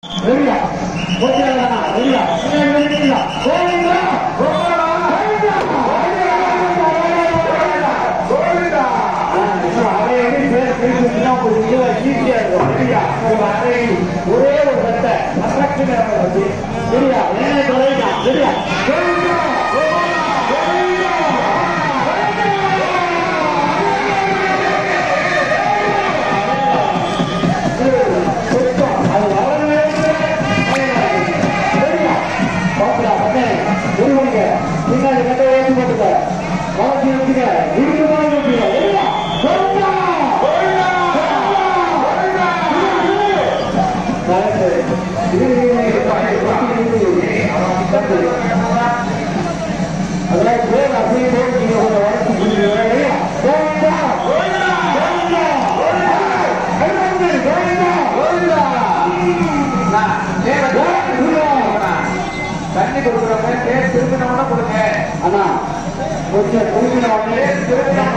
ரெடியா ஓகே ரெடியா ரெடியா கோவிந்தா ஒரே ஒரு சட்டை அட்ராக்ஷன் வச்சு சரியா வேலை தொலைடா சரியா அது வரவே சரியா பாப்பா பண்ணே ஒருவனுங்க பின்னாடி கட்ட ஏற்றி போட்டுக்க வாசி வச்சுக்க இருக்கிறதா வச்சுக்க சரியா சொல்லுங்க அதெல்லாம் பேர் அப்படியே போட்டு தண்ணி கொடுக்குறவங்க தேர் திரும்பினவன கொடுங்க அண்ணா கொஞ்சம் குடிக்கணும் தேர் திரும்பினவன